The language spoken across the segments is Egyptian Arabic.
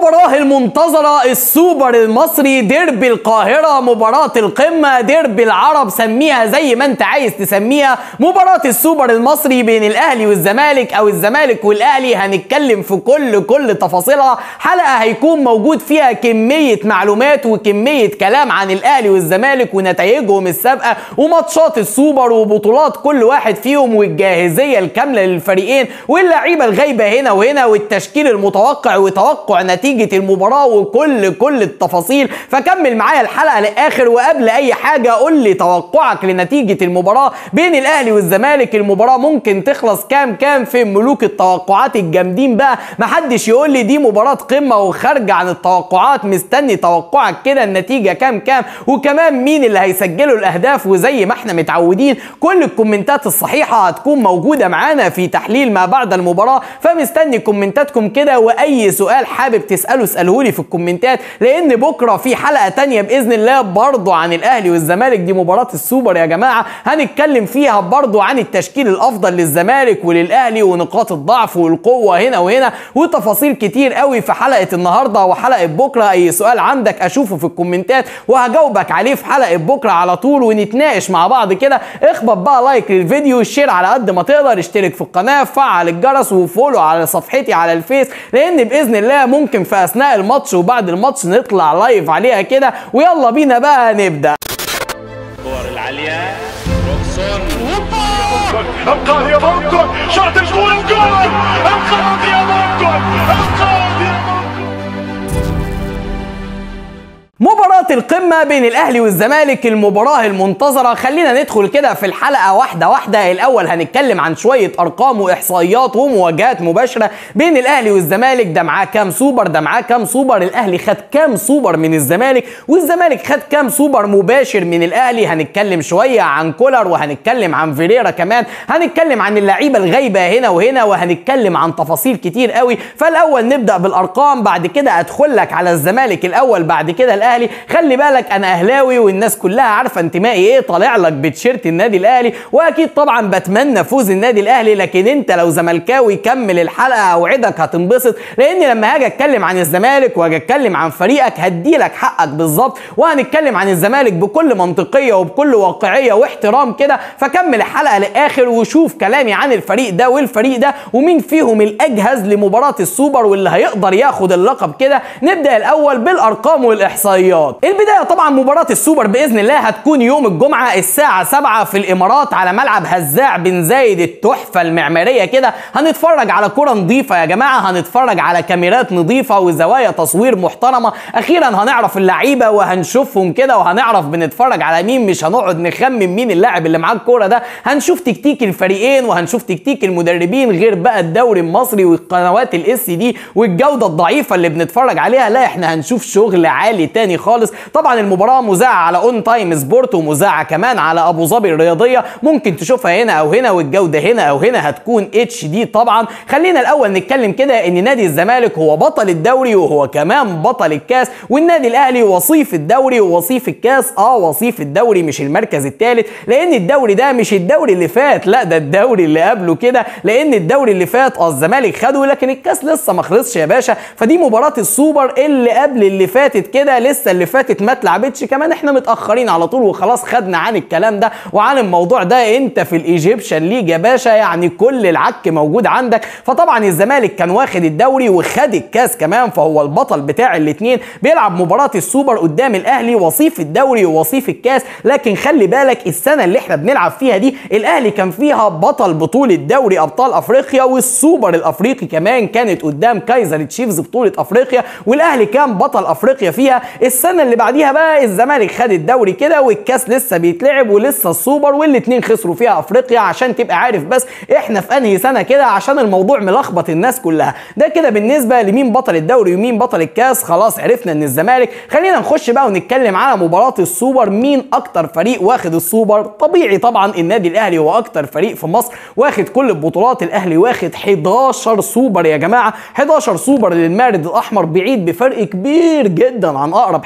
المباراة المنتظرة السوبر المصري ديربي القاهرة مباراة القمة ديربي العرب سميها زي ما انت عايز تسميها مباراة السوبر المصري بين الاهلي والزمالك او الزمالك والاهلي هنتكلم في كل كل تفاصيلها حلقة هيكون موجود فيها كمية معلومات وكمية كلام عن الاهلي والزمالك ونتائجهم السابقة وماتشات السوبر وبطولات كل واحد فيهم والجاهزية الكاملة للفريقين واللعيبة الغايبة هنا وهنا والتشكيل المتوقع وتوقع نتيجة المباراة وكل كل التفاصيل فكمل معايا الحلقة للآخر وقبل أي حاجة قول لي توقعك لنتيجة المباراة بين الأهلي والزمالك المباراة ممكن تخلص كام كام في ملوك التوقعات الجامدين بقى محدش يقول لي دي مباراة قمة وخارجة عن التوقعات مستني توقعك كده النتيجة كام كام وكمان مين اللي هيسجلوا الأهداف وزي ما احنا متعودين كل الكومنتات الصحيحة هتكون موجودة معانا في تحليل ما بعد المباراة فمستني كومنتاتكم كده واي سؤال حابب تساله اساله لي في الكومنتات لان بكره في حلقه تانية باذن الله برضه عن الاهلي والزمالك دي مباراه السوبر يا جماعه هنتكلم فيها برضه عن التشكيل الافضل للزمالك وللاهلي ونقاط الضعف والقوه هنا وهنا وتفاصيل كتير قوي في حلقه النهارده وحلقه بكره اي سؤال عندك اشوفه في الكومنتات وهجاوبك عليه في حلقه بكره على طول ونتناقش مع بعض كده اخبط بقى لايك للفيديو شير على قد ما تقدر اشترك في القناه فعل الجرس وفولو على صفحتي على الفيس لان باذن الله ممكن في اثناء الماتش وبعد الماتش نطلع لايف عليها كده ويلا بينا بقى نبدا الكور العالية روكسون انقاذ يا مونكون شاط الجول الجول انقاذ يا مونكون انقاذ يا مونكون مباراة القمة بين الأهلي والزمالك المباراة المنتظرة خلينا ندخل كده في الحلقة واحدة واحدة الأول هنتكلم عن شوية أرقام وإحصائيات ومواجهات مباشرة بين الأهلي والزمالك ده معاه كام سوبر ده معاه كام سوبر الأهلي خد كام سوبر من الزمالك والزمالك خد كام سوبر مباشر من الأهلي هنتكلم شوية عن كولر وهنتكلم عن فيريرا كمان هنتكلم عن اللعيبة الغايبة هنا وهنا وهنتكلم عن تفاصيل كتير قوي فالأول نبدأ بالأرقام بعد كده أدخل لك على الزمالك الأول بعد كده الأهلي خلي بالك أنا أهلاوي والناس كلها عارفة انتمائي إيه طالع لك بتشيرت النادي الأهلي وأكيد طبعا بتمنى فوز النادي الأهلي لكن أنت لو زملكاوي كمل الحلقة أوعدك هتنبسط لأن لما هاجي أتكلم عن الزمالك وأجي أتكلم عن فريقك هديلك حقك بالظبط وهنتكلم عن الزمالك بكل منطقية وبكل واقعية واحترام كده فكمل الحلقة للآخر وشوف كلامي عن الفريق ده والفريق ده ومين فيهم الأجهز لمباراة السوبر واللي هيقدر ياخد اللقب كده نبدأ الأول بالأرقام والإحصائيات البداية طبعا مباراة السوبر بإذن الله هتكون يوم الجمعة الساعة 7 في الإمارات على ملعب هزاع بن زايد التحفة المعمارية كده هنتفرج على كرة نظيفة يا جماعة هنتفرج على كاميرات نظيفة وزوايا تصوير محترمة أخيرا هنعرف اللعيبة وهنشوفهم كده وهنعرف بنتفرج على مين مش هنقعد نخمن مين اللاعب اللي معاه الكورة ده هنشوف تكتيك الفريقين وهنشوف تكتيك المدربين غير بقى الدوري المصري والقنوات الاس دي والجودة الضعيفة اللي بنتفرج عليها لا احنا هنشوف شغل عالي تاني خالص طبعا المباراة مذاعة على اون تايم سبورت ومذاعة كمان على ابو ظبي الرياضية ممكن تشوفها هنا او هنا والجودة هنا او هنا هتكون اتش دي طبعا خلينا الاول نتكلم كده ان نادي الزمالك هو بطل الدوري وهو كمان بطل الكاس والنادي الاهلي وصيف الدوري ووصيف الكاس اه وصيف الدوري مش المركز الثالث لان الدوري ده مش الدوري اللي فات لا ده الدوري اللي قبله كده لان الدوري اللي فات اه الزمالك خده لكن الكاس لسه ما خلصش يا باشا فدي مباراة السوبر اللي قبل اللي فاتت كده لسه اللي فاتت ما اتلعبتش كمان احنا متاخرين على طول وخلاص خدنا عن الكلام ده وعن الموضوع ده انت في الايجيبشن ليج يا باشا يعني كل العك موجود عندك فطبعا الزمالك كان واخد الدوري وخد الكاس كمان فهو البطل بتاع الاثنين بيلعب مباراه السوبر قدام الاهلي وصيف الدوري ووصيف الكاس لكن خلي بالك السنه اللي احنا بنلعب فيها دي الاهلي كان فيها بطل بطوله دوري ابطال افريقيا والسوبر الافريقي كمان كانت قدام كايزر تشيفز بطوله افريقيا والاهلي كان بطل افريقيا فيها السنه اللي بعديها بقى الزمالك خد الدوري كده والكاس لسه بيتلعب ولسه السوبر والاتنين خسروا فيها افريقيا عشان تبقى عارف بس احنا في انهي سنه كده عشان الموضوع ملخبط الناس كلها ده كده بالنسبه لمين بطل الدوري ومين بطل الكاس خلاص عرفنا ان الزمالك خلينا نخش بقى ونتكلم على مباراه السوبر مين اكتر فريق واخد السوبر طبيعي طبعا النادي الاهلي هو اكتر فريق في مصر واخد كل البطولات الاهلي واخد 11 سوبر يا جماعه 11 سوبر للمارد الاحمر بعيد بفرق كبير جدا عن اقرب حد ليه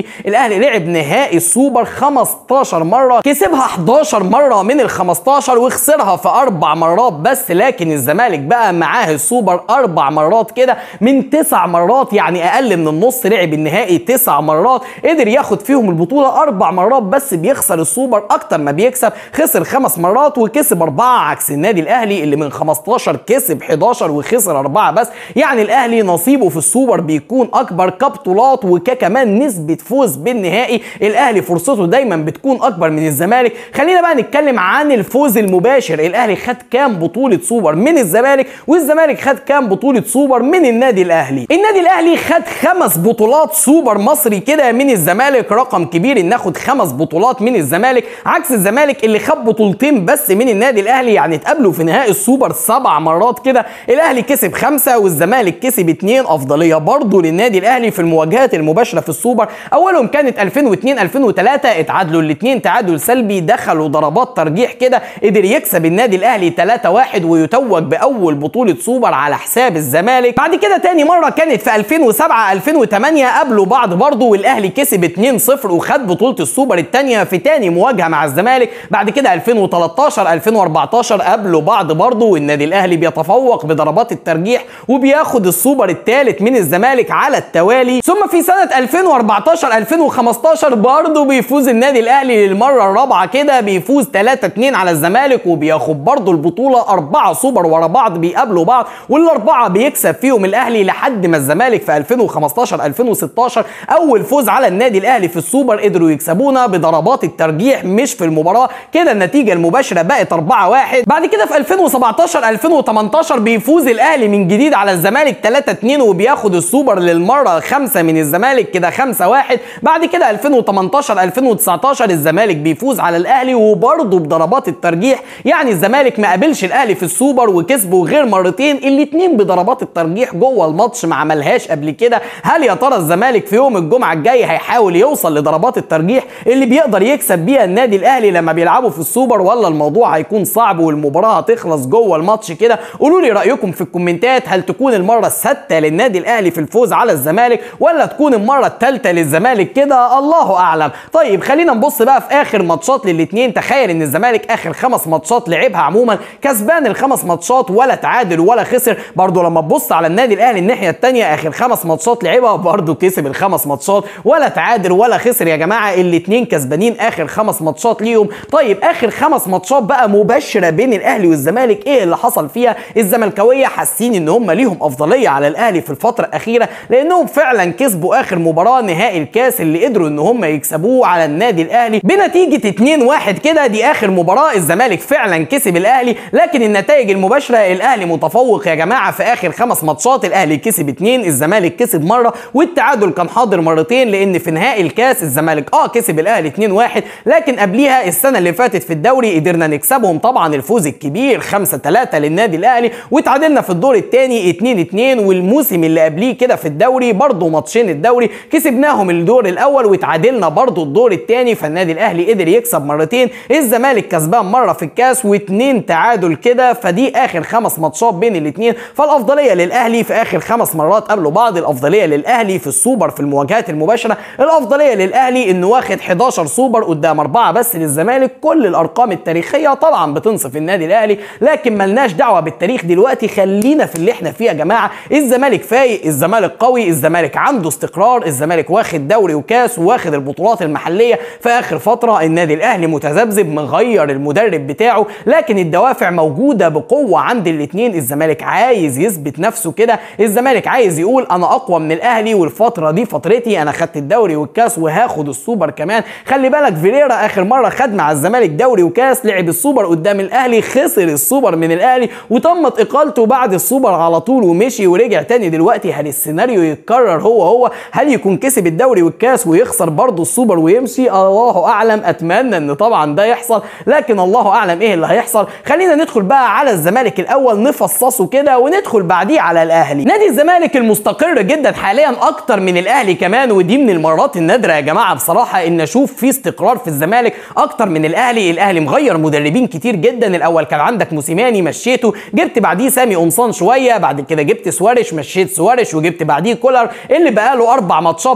الاهلي لعب نهائي السوبر 15 مره كسبها 11 مره من ال 15 وخسرها في اربع مرات بس لكن الزمالك بقى معاه السوبر اربع مرات كده من تسع مرات يعني اقل من النص لعب النهائي تسع مرات قدر ياخد فيهم البطوله اربع مرات بس بيخسر السوبر اكتر ما بيكسب خسر خمس مرات وكسب اربعه عكس النادي الاهلي اللي من 15 كسب 11 وخسر اربعه بس يعني الاهلي نصيبه في السوبر بيكون اكبر كبطولات وكمان نسبه فوز بالنهائي الاهلي فرصته دايما بتكون اكبر من الزمالك خلينا بقى نتكلم عن الفوز المباشر الاهلي خد كام بطوله سوبر من الزمالك والزمالك خد كام بطوله سوبر من النادي الاهلي النادي الاهلي خد خمس بطولات سوبر مصري كده من الزمالك رقم كبير ان ناخد خمس بطولات من الزمالك عكس الزمالك اللي خد بطولتين بس من النادي الاهلي يعني اتقابلوا في نهائي السوبر سبع مرات كده الاهلي كسب خمسه والزمالك كسب اتنين افضليه برضه للنادي الاهلي في المواجهات المباشره في السوبر اولهم كانت 2002 2003 اتعادلوا الاثنين تعادل سلبي دخلوا ضربات ترجيح كده قدر يكسب النادي الاهلي 3-1 ويتوج باول بطوله سوبر على حساب الزمالك بعد كده تاني مره كانت في 2007 2008 قابلوا بعض برضه والاهلي كسب 2-0 وخد بطوله السوبر الثانيه في تاني مواجهه مع الزمالك بعد كده 2013 2014 قابلوا بعض برضه والنادي الاهلي بيتفوق بضربات الترجيح وبياخد السوبر الثالث من الزمالك على التوالي ثم في سنه 2014 2015 برضه بيفوز النادي الاهلي للمره الرابعه كده بيفوز 3 2 على الزمالك وبياخد برضه البطوله اربعه سوبر ورا بعض بيقابلوا بعض والاربعه بيكسب فيهم الاهلي لحد ما الزمالك في 2015 2016 اول فوز على النادي الاهلي في السوبر قدروا يكسبونا بضربات الترجيح مش في المباراه كده النتيجه المباشره بقت 4 1 بعد كده في 2017 2018 بيفوز الاهلي من جديد على الزمالك 3 2 وبياخد السوبر للمره الخامسه من الزمالك كده 5 1 بعد كده 2018 2019 الزمالك بيفوز على الاهلي وبرضه بضربات الترجيح يعني الزمالك ما قابلش الاهلي في السوبر وكسبه غير مرتين الاثنين بضربات الترجيح جوه الماتش ما عملهاش قبل كده هل يا ترى الزمالك في يوم الجمعه الجاي هيحاول يوصل لضربات الترجيح اللي بيقدر يكسب بيها النادي الاهلي لما بيلعبوا في السوبر ولا الموضوع هيكون صعب والمباراه هتخلص جوه الماتش كده قولوا لي رايكم في الكومنتات هل تكون المره السادسه للنادي الاهلي في الفوز على الزمالك ولا تكون المره الثالثه للزمالك كده الله اعلم طيب خلينا نبص بقى في اخر ماتشات للاثنين تخيل ان الزمالك اخر خمس ماتشات لعبها عموما كسبان الخمس ماتشات ولا تعادل ولا خسر برضه لما تبص على النادي الاهلي الناحيه الثانيه اخر خمس ماتشات لعبها برضه كسب الخمس ماتشات ولا تعادل ولا خسر يا جماعه الاثنين كسبانين اخر خمس ماتشات ليهم طيب اخر خمس ماتشات بقى مباشره بين الاهلي والزمالك ايه اللي حصل فيها الزملكاويه حاسين ان هم ليهم افضليه على الاهلي في الفتره الاخيره لانهم فعلا كسبوا اخر مباراه نهائي الكاس اللي قدروا ان هم يكسبوه على النادي الاهلي بنتيجه 2-1 كده دي اخر مباراه الزمالك فعلا كسب الاهلي لكن النتائج المباشره الاهلي متفوق يا جماعه في اخر خمس ماتشات الاهلي كسب 2 الزمالك كسب مره والتعادل كان حاضر مرتين لان في نهائي الكاس الزمالك اه كسب الاهلي 2-1 لكن قبليها السنه اللي فاتت في الدوري قدرنا نكسبهم طبعا الفوز الكبير 5-3 للنادي الاهلي وتعادلنا في الدور الثاني 2-2 والموسم اللي قبليه كده في الدوري برضه ماتشين الدوري كسبناهم الدور الاول وتعادلنا برضه الدور الثاني فالنادي الاهلي قدر يكسب مرتين الزمالك كسبان مره في الكاس واثنين تعادل كده فدي اخر خمس ماتشات بين الاثنين فالافضليه للاهلي في اخر خمس مرات قابلوا بعض الافضليه للاهلي في السوبر في المواجهات المباشره الافضليه للاهلي انه واخد 11 سوبر قدام اربعه بس للزمالك كل الارقام التاريخيه طبعا بتنصف النادي الاهلي لكن ملناش دعوه بالتاريخ دلوقتي خلينا في اللي احنا فيه يا جماعه الزمالك فايق الزمالك قوي الزمالك عنده استقرار الزمالك واخد دوري وكاس واخد البطولات المحليه في اخر فتره النادي الاهلي متذبذب مغير المدرب بتاعه لكن الدوافع موجوده بقوه عند الاثنين الزمالك عايز يثبت نفسه كده الزمالك عايز يقول انا اقوى من الاهلي والفتره دي فترتي انا خدت الدوري والكاس وهاخد السوبر كمان خلي بالك فيريرا اخر مره خد مع الزمالك دوري وكاس لعب السوبر قدام الاهلي خسر السوبر من الاهلي وتمت اقالته بعد السوبر على طول ومشي ورجع تاني دلوقتي هل السيناريو يتكرر هو هو هل يكون كسب الدوري والكاس ويخسر برضه السوبر ويمشي الله اعلم اتمنى ان طبعا ده يحصل لكن الله اعلم ايه اللي هيحصل خلينا ندخل بقى على الزمالك الاول نفصصه كده وندخل بعديه على الاهلي نادي الزمالك المستقر جدا حاليا اكتر من الاهلي كمان ودي من المرات النادره يا جماعه بصراحه ان اشوف في استقرار في الزمالك اكتر من الاهلي الاهلي مغير مدربين كتير جدا الاول كان عندك موسيماني مشيته جبت بعديه سامي قمصان شويه بعد كده جبت سوارش مشيت سوارش وجبت بعديه كولر اللي بقى له اربع ماتشات بس هنتكلم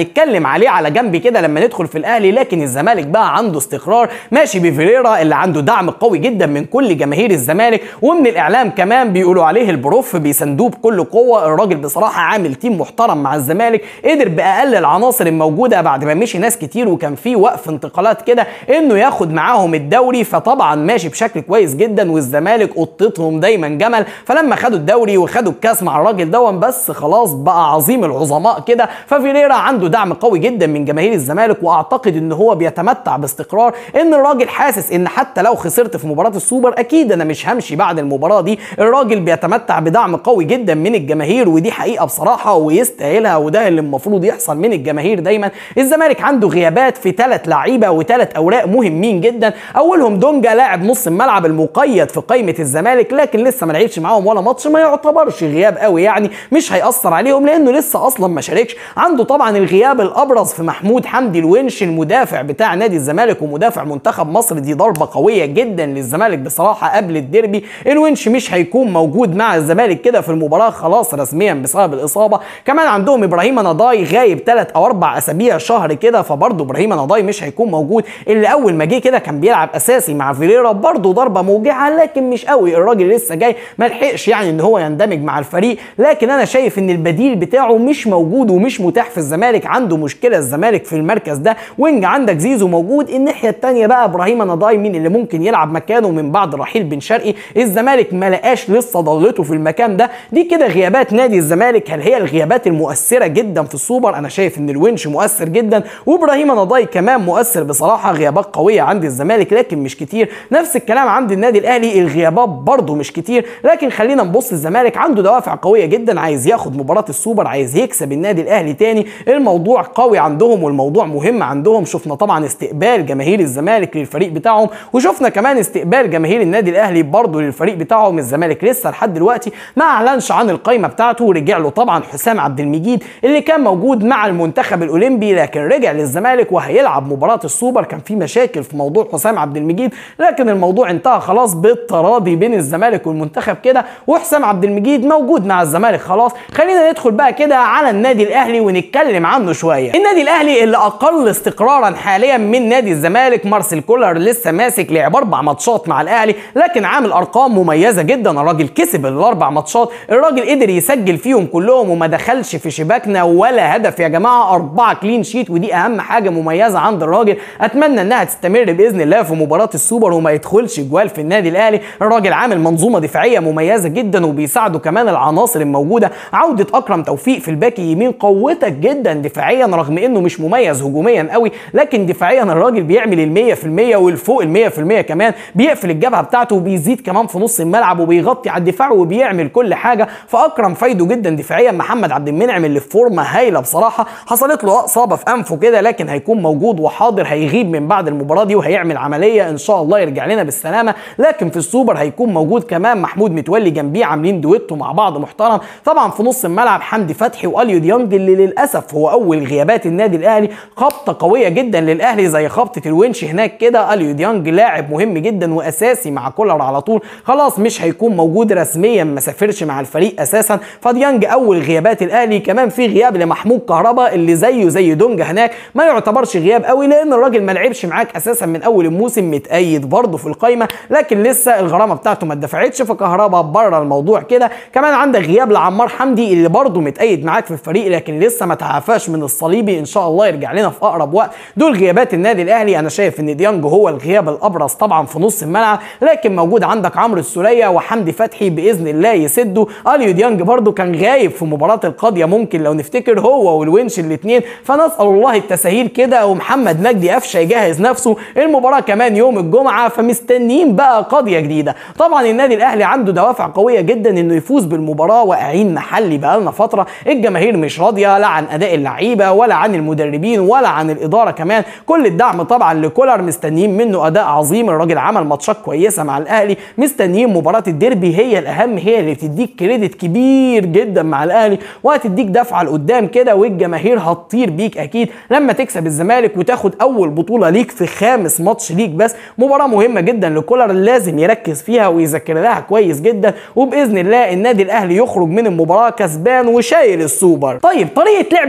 هنتكلم عليه على جنب كده لما ندخل في الاهلي لكن الزمالك بقى عنده استقرار ماشي بفيريرا اللي عنده دعم قوي جدا من كل جماهير الزمالك ومن الاعلام كمان بيقولوا عليه البروف بيساندوه بكل قوه الراجل بصراحه عامل تيم محترم مع الزمالك قدر باقل العناصر الموجوده بعد ما مشي ناس كتير وكان في وقف انتقالات كده انه ياخد معاهم الدوري فطبعا ماشي بشكل كويس جدا والزمالك قطتهم دايما جمل فلما خدوا الدوري وخدوا الكاس مع الراجل دون بس خلاص بقى عظيم العظماء كده ففيريرا عنده دعم قوي جدا من جماهير الزمالك واعتقد ان هو بيتمتع باستقرار ان الراجل حاسس ان حتى لو خسرت في مباراه السوبر اكيد انا مش همشي بعد المباراه دي الراجل بيتمتع بدعم قوي جدا من الجماهير ودي حقيقه بصراحه ويستاهلها وده اللي المفروض يحصل من الجماهير دايما الزمالك عنده غيابات في ثلاث لعيبه وثلاث اوراق مهمين جدا اولهم دونجا لاعب نص الملعب المقيد في قائمه الزمالك لكن لسه ما لعبش معاهم ولا ماتش ما يعتبرش غياب قوي يعني مش هيأثر عليهم لانه لسه اصلا ما شاركش عنده طبعا الغياب الابرز في محمود حمدي الونش المدافع بتاع نادي الزمالك ومدافع منتخب مصر دي ضربه قويه جدا للزمالك بصراحه قبل الديربي الونش مش هيكون موجود مع الزمالك كده في المباراه خلاص رسميا بسبب الاصابه كمان عندهم ابراهيم نضاي غايب ثلاث او اربع اسابيع شهر كده فبرضه ابراهيم نضاي مش هيكون موجود اللي اول ما جه كده كان بيلعب اساسي مع فيريرا برضه ضربه موجعه لكن مش قوي الراجل لسه جاي ما لحقش يعني ان هو يندمج مع الفريق لكن انا شايف ان البديل بتاعه مش موجود ومش متاح في الزمالك عنده مشكله الزمالك في المركز ده وينج عندك زيزو موجود الناحيه الثانيه بقى ابراهيم نضاي مين اللي ممكن يلعب مكانه من بعد رحيل بن شرقي الزمالك ما لقاش لسه ضلته في المكان ده دي كده غيابات نادي الزمالك هل هي الغيابات المؤثره جدا في السوبر انا شايف ان الونش مؤثر جدا وابراهيم نضاي كمان مؤثر بصراحه غيابات قويه عند الزمالك لكن مش كتير نفس الكلام عند النادي الاهلي الغيابات برضه مش كتير لكن خلينا نبص الزمالك عنده دوافع قويه جدا عايز ياخد مباراه السوبر عايز يكسب النادي الاهلي تاني الموضوع قوي عندهم والموضوع مهم عندهم شفنا طبعا استقبال جماهير الزمالك للفريق بتاعهم وشفنا كمان استقبال جماهير النادي الاهلي برضه للفريق بتاعهم الزمالك لسه لحد دلوقتي ما اعلنش عن القائمه بتاعته ورجع له طبعا حسام عبد المجيد اللي كان موجود مع المنتخب الاولمبي لكن رجع للزمالك وهيلعب مباراه السوبر كان في مشاكل في موضوع حسام عبد المجيد لكن الموضوع انتهى خلاص بالتراضي بين الزمالك والمنتخب كده وحسام عبد المجيد موجود مع الزمالك خلاص خلينا ندخل بقى كده على النادي الاهلي ونتكلم عنه شويه النادي الاهلي اللي اقل استقرارا حاليا من نادي الزمالك مارسيل كولر لسه ماسك لعب اربع ماتشات مع الاهلي لكن عامل ارقام مميزه جدا الراجل كسب الاربع ماتشات الراجل قدر يسجل فيهم كلهم وما دخلش في شباكنا ولا هدف يا جماعه اربعه كلين شيت ودي اهم حاجه مميزه عند الراجل اتمنى انها تستمر باذن الله في مباراه السوبر وما يدخلش جوال في النادي الاهلي الراجل عامل منظومه دفاعيه مميزه جدا وبيساعده كمان العناصر الموجوده عوده اكرم توفيق في الباك يمين قوتك جدا دفاعيا رغم انه مش مميز هجوميا قوي لكن دفاعيا الراجل بيعمل ال 100% والفوق ال 100% كمان بيقفل الجبهه بتاعته وبيزيد كمان في نص الملعب وبيغطي على الدفاع وبيعمل كل حاجه فاكرم فايده جدا دفاعيا محمد عبد المنعم اللي في فورمه هايله بصراحه حصلت له اصابه في انفه كده لكن هيكون موجود وحاضر هيغيب من بعد المباراه دي وهيعمل عمليه ان شاء الله يرجع لنا بالسلامه لكن في السوبر هيكون موجود كمان محمود متولي جنبيه عاملين دويتو مع بعض محترم طبعا في نص الملعب حمدي فتحي واليو ديانج اللي للاسف هو اول غيابات النادي الاهلي خبطه قويه جدا للاهلي زي خبطه الونش هناك كده اليو ديانج لاعب مهم جدا واساسي مع كولر على طول خلاص مش هيكون موجود رسميا ما سافرش مع الفريق اساسا فديانج اول غيابات الاهلي كمان في غياب لمحمود كهربا اللي زيه زي دونج هناك ما يعتبرش غياب قوي لان الراجل ما لعبش معاك اساسا من اول الموسم متأيد برضه في القايمه لكن لسه الغرامه بتاعته ما اتدفعتش فكهربا بره الموضوع كده كمان عندك غياب لعمار حمدي اللي برضه متأيد معاك في الفريق لكن لسه ما تعافاش من الصليبي ان شاء الله يرجع لنا في اقرب وقت دول غيابات النادي الاهلي انا شايف ان ديانج هو الغياب الابرز طبعا في نص الملعب لكن موجود عندك عمرو السوليه وحمدي فتحي باذن الله يسدوا اليو ديانج برضه كان غايب في مباراه القاضيه ممكن لو نفتكر هو والونش الاثنين فنسال الله التساهيل كده ومحمد مجدي قفشه يجهز نفسه المباراه كمان يوم الجمعه فمستنيين بقى قضيه جديده طبعا النادي الاهلي عنده دوافع قويه جدا انه يفوز بالمباراه واقعين محلي بقالنا فتره الجماهير مش راضيه لا عن اداء اللعيبه ولا عن المدربين ولا عن الاداره كمان كل الدعم طبعا لكولر مستنيين منه اداء عظيم الراجل عمل ماتشات كويسه مع الاهلي مستنيين مباراه الديربي هي الاهم هي اللي بتديك كريدت كبير جدا مع الاهلي وهتديك دفعه لقدام كده والجماهير هتطير بيك اكيد لما تكسب الزمالك وتاخد اول بطوله ليك في خامس ماتش ليك بس مباراه مهمه جدا لكولر لازم يركز فيها ويذاكر لها كويس جدا وباذن الله النادي الاهلي يخرج من المباراه كسبان وشايل السوبر طيب طريقه لعب الفريقين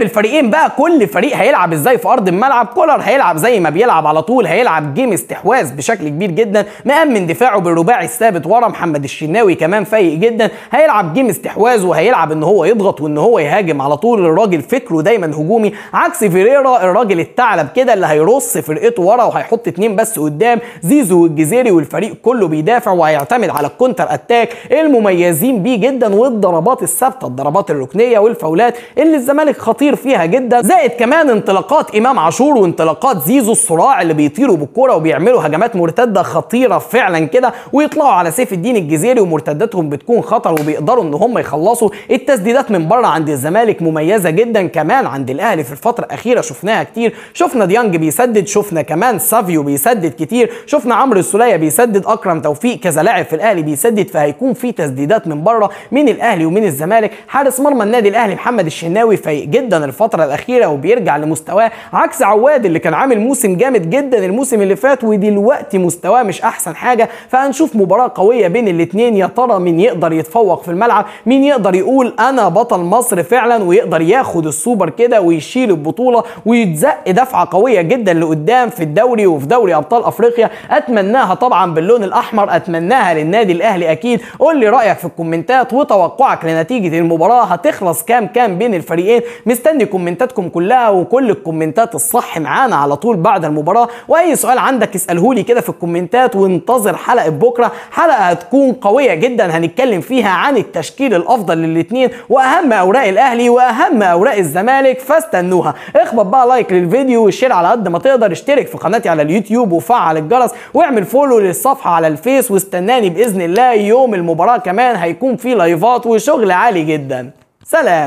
نتكلم بقى كل فريق هيلعب ازاي في ارض الملعب كولر هيلعب زي ما بيلعب على طول هيلعب جيم استحواذ بشكل كبير جدا مأمن دفاعه بالرباعي الثابت ورا محمد الشناوي كمان فايق جدا هيلعب جيم استحواذ وهيلعب ان هو يضغط وان هو يهاجم على طول الراجل فكره دايما هجومي عكس فيريرا الراجل الثعلب كده اللي هيرص فرقته ورا وهيحط اتنين بس قدام زيزو والجزيري والفريق كله بيدافع وهيعتمد على الكونتر اتاك المميزين بيه جدا والضربات الثابته الضربات الركنيه والفاولات اللي الزمالك خطير فيها جدا زائد كمان انطلاقات امام عاشور وانطلاقات زيزو الصراع اللي بيطيروا بالكوره وبيعملوا هجمات مرتده خطيره فعلا كده ويطلعوا على سيف الدين الجزيري ومرتداتهم بتكون خطر وبيقدروا ان هم يخلصوا التسديدات من بره عند الزمالك مميزه جدا كمان عند الاهلي في الفتره الاخيره شفناها كتير شفنا ديانج بيسدد شفنا كمان سافيو بيسدد كتير شفنا عمرو السوليه بيسدد اكرم توفيق كذا لاعب في الاهلي بيسدد فهيكون في تسديدات من بره من الاهلي ومن الزمالك حارس مرمى النادي الاهلي محمد الشناوي فايق جدا الفتره الاخيره وبيرجع لمستواه عكس عواد اللي كان عامل موسم جامد جدا الموسم اللي فات ودلوقتي مستواه مش احسن حاجه فهنشوف مباراه قويه بين الاثنين يا ترى مين يقدر يتفوق في الملعب مين يقدر يقول انا بطل مصر فعلا ويقدر ياخد السوبر كده ويشيل البطوله ويتزق دفعه قويه جدا لقدام في الدوري وفي دوري ابطال افريقيا اتمناها طبعا باللون الاحمر اتمناها للنادي الاهلي اكيد قول لي رايك في الكومنتات وتوقعك لنتيجه المباراه هتخلص كام كام بين الفريقين مستني كومنتاتكم كلها وكل الكومنتات الصح معانا على طول بعد المباراه واي سؤال عندك اساله لي كده في الكومنتات وانتظر حلقه بكره حلقه هتكون قويه جدا هنتكلم فيها عن التشكيل الافضل للاثنين واهم اوراق الاهلي واهم اوراق الزمالك فاستنوها اخبط بقى لايك للفيديو وشير على قد ما تقدر اشترك في قناتي على اليوتيوب وفعل الجرس واعمل فولو للصفحه على الفيس واستناني باذن الله يوم المباراه كمان هيكون فيه لايفات وشغل عالي جدا سلام